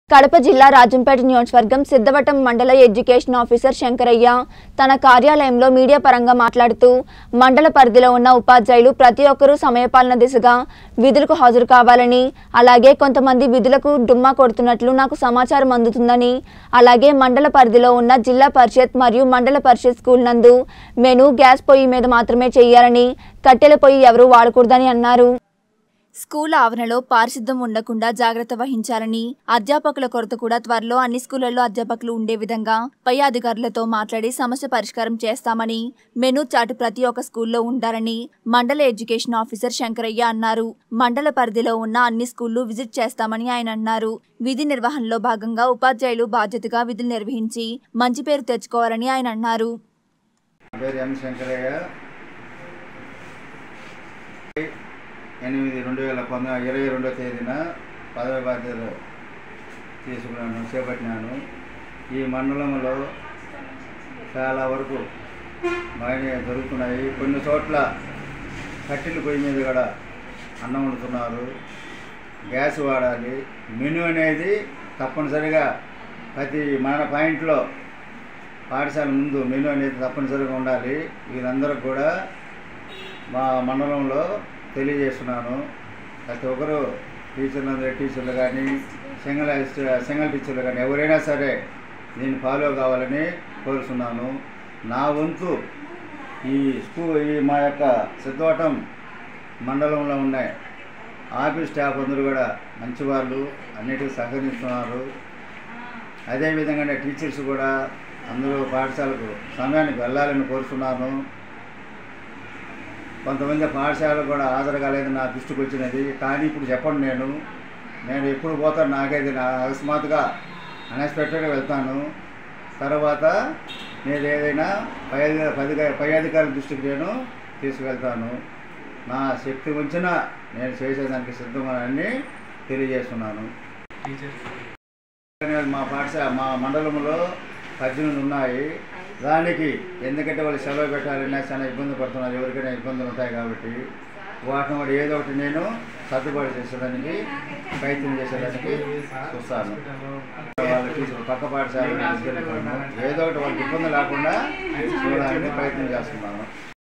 కడప జిల్లా రాజంపేట నియోజకవర్గం సిద్ధవటం మండల ఎడ్యుకేషన్ ఆఫీసర్ శంకరయ్య తన కార్యాలయంలో మీడియా పరంగా మాట్లాడుతూ మండల పరిధిలో ఉన్న ఉపాధ్యాయులు ప్రతి ఒక్కరూ సమయపాలన దిశగా విధులకు హాజరు కావాలని అలాగే కొంతమంది విధులకు డుమ్మా కొడుతున్నట్లు నాకు సమాచారం అందుతుందని అలాగే మండల పరిధిలో ఉన్న జిల్లా పరిషత్ మరియు మండల పరిషత్ స్కూల్ నందు మెను గ్యాస్ పొయ్యి మీద మాత్రమే చేయాలని కట్టెల పొయ్యి ఎవరూ వాడకూడదని అన్నారు స్కూల్ ఆవరణలో పారిశుద్ధం ఉండకుండా జాగ్రత్త వహించాలని అధ్యాపకుల కొరత కూడా త్వరలో అన్ని స్కూళ్లలో అధ్యాపకులు ఉండే విధంగా పై అధికారులతో మాట్లాడి సమస్య పరిష్కారం చేస్తామని మెనూ చాటు ప్రతి ఒక్క స్కూల్లో ఉండాలని మండల ఎడ్యుకేషన్ ఆఫీసర్ శంకరయ్య అన్నారు మండల పరిధిలో ఉన్న అన్ని స్కూళ్లు విజిట్ చేస్తామని ఆయన అన్నారు విధి నిర్వహణలో భాగంగా ఉపాధ్యాయులు బాధ్యతగా విధులు నిర్వహించి మంచి పేరు తెచ్చుకోవాలని ఆయన అన్నారు నా పేరు ఎం శంకరయ్య ఎనిమిది రెండు వేల పంద ఇరవై రెండో తేదీన పదవి బాధ్యతలు తీసుకున్నాను చేపట్టినాను ఈ మండలంలో చాలా వరకు బాగానే జరుగుతున్నాయి కొన్ని చోట్ల కట్టెల పొయ్యి మీద కూడా అన్నం వండుతున్నారు గ్యాస్ వాడాలి మెను అనేది తప్పనిసరిగా ప్రతి మన పాయింట్లో పాఠశాల ముందు మెను అనేది తప్పనిసరిగా ఉండాలి వీరందరూ కూడా మా మండలంలో తెలియజేస్తున్నాను ప్రతి ఒక్కరు టీచర్లు టీచర్లు కానీ సింగల్ అసిస్ట్- సింగల్ టీచర్లు కానీ ఎవరైనా సరే దీన్ని ఫాలో కావాలని కోరుతున్నాను నా వంతు ఈ స్కూల్ ఈ మా యొక్క సిద్ధవటం మండలంలో ఉన్నాయి ఆఫీస్ స్టాఫ్ అందరూ కూడా మంచివాళ్ళు అన్నిటికీ సహకరిస్తున్నారు అదేవిధంగా టీచర్స్ కూడా అందరూ పాఠశాలకు సమయానికి వెళ్ళాలని కోరుతున్నాను కొంతమంది పాఠశాలకు కూడా హాజరు కాలేదు నా దృష్టికి వచ్చినది కానీ ఇప్పుడు చెప్పండి నేను నేను ఎప్పుడు పోతాను నాకైతే నా అకస్మాత్తుగా అన్ఎక్స్పెక్టెడ్గా వెళ్తాను తర్వాత నేను ఏదైనా పై అధి- పది పై అధికారుల దృష్టికి నేను తీసుకెళ్తాను నా శక్తి ఉంచిన నేను చేసేదానికి సిద్ధమని తెలియజేస్తున్నాను మా పాఠశాల మా మండలంలో పద్దెనిమిది ఉన్నాయి దానికి ఎందుకంటే వాళ్ళు సెలవు పెట్టాలన్నా చాలా ఇబ్బంది పడుతున్నారు ఎవరికైనా ఇబ్బందులు ఉంటాయి కాబట్టి వాటిని కూడా ఏదో ఒకటి నేను సర్దుబాటు చేసేదానికి ప్రయత్నం చేసేదానికి చూస్తాను వాళ్ళకి పక్క పాఠశాల ఏదో ఒకటి వాళ్ళకి ఇబ్బంది లేకుండా చూడడానికి ప్రయత్నం చేస్తున్నాను